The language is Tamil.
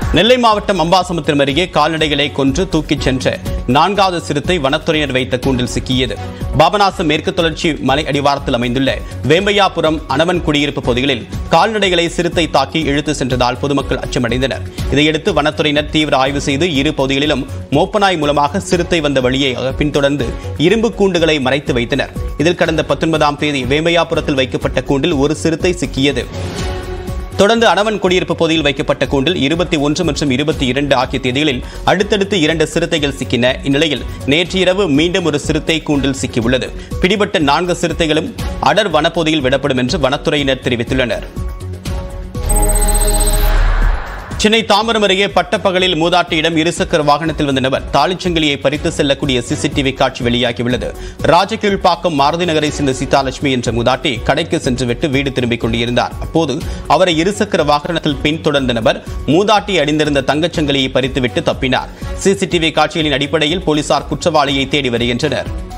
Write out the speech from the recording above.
நெல்லை மாவட்டம் அம்பாசமுத்திரம் அருகே கால்நடைகளை கொன்று தூக்கிச் சென்ற நான்காவது சிறுத்தை வனத்துறையினர் வைத்த கூண்டில் சிக்கியது பாபநாசம் மேற்கு தொடர்ச்சி மலை அடிவாரத்தில் அமைந்துள்ள வேம்பையாபுரம் அனவன் குடியிருப்பு பகுதிகளில் கால்நடைகளை சிறுத்தை தாக்கி இழுத்து சென்றதால் பொதுமக்கள் அச்சமடைந்தனர் இதையடுத்து வனத்துறையினர் தீவிர ஆய்வு செய்து இரு பகுதிகளிலும் மோப்பநாய் மூலமாக சிறுத்தை வந்த வழியை பின்தொடர்ந்து இரும்பு கூண்டுகளை மறைத்து வைத்தனர் இதில் கடந்த பத்தொன்பதாம் தேதி வேம்பையாபுரத்தில் வைக்கப்பட்ட கூண்டில் ஒரு சிறுத்தை சிக்கியது தொடர்ந்து அணவன் குடியிருப்பு பகுதியில் வைக்கப்பட்ட கூண்டில் இருபத்தி ஒன்று மற்றும் இருபத்தி இரண்டு ஆகிய தேதிகளில் அடுத்தடுத்து இரண்டு சிறுத்தைகள் சிக்கின இந்நிலையில் நேற்று இரவு மீண்டும் ஒரு சிறுத்தை கூண்டில் சிக்கியுள்ளது பிடிபட்ட நான்கு சிறுத்தைகளும் அடர் வனப்பகுதியில் விடப்படும் என்று வனத்துறையினர் தெரிவித்துள்ளனர் சென்னை தாம்பரம் அருகே பட்டப்பகலில் மூதாட்டியிடம் இருசக்கர வாகனத்தில் வந்த நபர் தாலிச்சங்கிலியை பறித்து செல்லக்கூடிய சிசிடிவி காட்சி வெளியாகியுள்ளது ராஜகீழ்ப்பாக்கம் மாருதி நகரை சேர்ந்த சீதாலட்சுமி என்ற மூதாட்டி கடைக்கு சென்றுவிட்டு வீடு திரும்பிக் கொண்டிருந்தார் அப்போது அவரை இருசக்கர வாகனத்தில் பின்தொடர்ந்த நபர் மூதாட்டி அணிந்திருந்த தங்கச்சங்கிலியை பறித்துவிட்டு தப்பினார் சிசிடிவி காட்சிகளின் அடிப்படையில் போலீசார் குற்றவாளியை தேடி வருகின்றனர்